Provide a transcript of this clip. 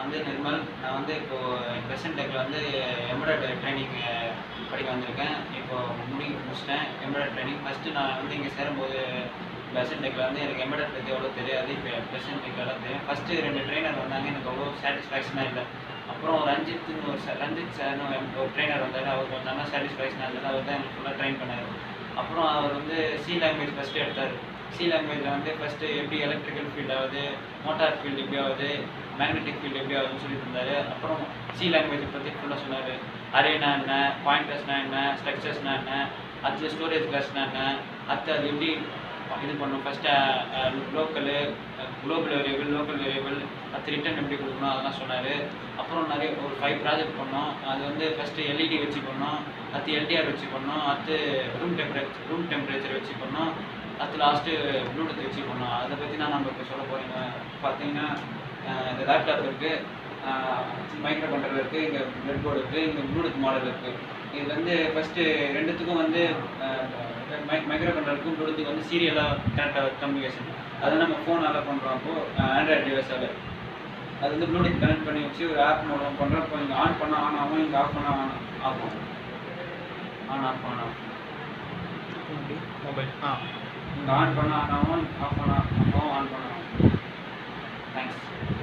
வந்து நிர்மல் நான் வந்து இப்போது ப்ரெசன்ட் டெக்கில் வந்து எம்ப்ராய்டரி ட்ரைனிங் படிக்க வந்திருக்கேன் இப்போ முடி முடிச்சிட்டேன் எம்ப்ராய்டரி ட்ரைனிங் ஃபஸ்ட்டு நான் வந்து இங்கே சேரும்போது ப்ரெசன்ட் டெக்கில் வந்து எனக்கு எம்ப்ராய்டரி பற்றி எவ்வளோ தெரியாது இப்போ ப்ரெசன்ட் டெக்கில் எல்லாம் தெரியும் ஃபஸ்ட்டு ரெண்டு ட்ரைனர் வந்தாங்க எனக்கு அவ்வளோ சாட்டிஸ்ஃபேக்ஷனாக இல்லை அப்புறம் ரஞ்சித்னு ஒரு ச- ரஞ்சித் சார்னு ஒரு ட்ரைனர் வந்தார் அவர் கொஞ்சம் நல்லா சாட்டிஸ்ஃபேக்ஷனாக இருந்தது அவர் தான் எனக்கு ஃபுல்லாக ட்ரைன் பண்ணார் அப்புறம் அவர் வந்து சி லாங்குவேஜ் ஃபஸ்ட்டு எடுத்தார் சி லாங்குவேஜில் வந்து ஃபஸ்ட்டு எப்படி எலக்ட்ரிக்கல் ஃபீல்ட் ஆகுது மோட்டார் ஃபீல்டு எப்படி ஆகுது மேக்னெட்டிக் ஃபீல்டு எப்படி ஆகுதுன்னு சொல்லி தந்தார் அப்புறம் சி லாங்குவேஜை பற்றி ஃபுல்லாக சொன்னார் அரேனா என்ன பாயிண்டர்ஸ்னா என்ன ஸ்ட்ரக்சர்ஸ்னா என்ன அடுத்து ஸ்டோரேஜ் கிளாஸ்னா என்ன அடுத்து அது எப்படி இது பண்ணும் first local global variable local variable அடுத்து ரிட்டர்ன் எப்படி கொடுக்கணும் அதெல்லாம் சொன்னார் அப்புறம் நிறைய ஒரு ஃபைவ் ப்ராஜெக்ட் பண்ணோம் அது வந்து ஃபஸ்ட்டு எல்இடி வச்சு பண்ணோம் அடுத்து எல்டிஆர் வச்சு பண்ணோம் அடுத்து ரூம் டெம்பரேச்சர் ரூம் டெம்பரேச்சர் வச்சு பண்ணோம் அடுத்து லாஸ்ட்டு ப்ளூடூத் வச்சு பண்ணோம் அதை பற்றி தான் நம்ம இப்போ சொல்ல போகிறீங்க பார்த்தீங்கன்னா அஹ் இந்த லேப்டாப் இருக்குது மைக்ரோ கண்ட்ரோலர் இருக்குது இங்கே பிரெட் போர்டு இருக்குது இங்கே ப்ளூடூத் மாடல் இருக்குது இது வந்து ஃபஸ்ட்டு ரெண்டுத்துக்கும் வந்து மைக்ரோ கண்ட்ரோலருக்கும் ப்ளூடூத்துக்கு வந்து சீரியலாக கரெக்டாக கம்யூனிகேஷன் அதை நம்ம ஃபோனால் பண்ணுறோம் அப்போது ஆண்ட்ராய்டு டிவைஸால் அது வந்து ப்ளூடூத் கனெக்ட் பண்ணி வச்சு ஒரு ஆப் மூலம் பண்ணுறோம் இப்போ இங்கே ஆன் பண்ணால் ஆன் ஆகும் இங்கே ஆஃப் பண்ணால் ஆன் ஆகும் ஆன் ஆஃப் ஆன் ஆகும் மொபைல் ஆ இங்கே ஆன் பண்ணால் ஆன் ஆகும் ஆஃப் பண்ணால் அப்பவும் ஆன் பண்ணால் தேங்க்ஸ்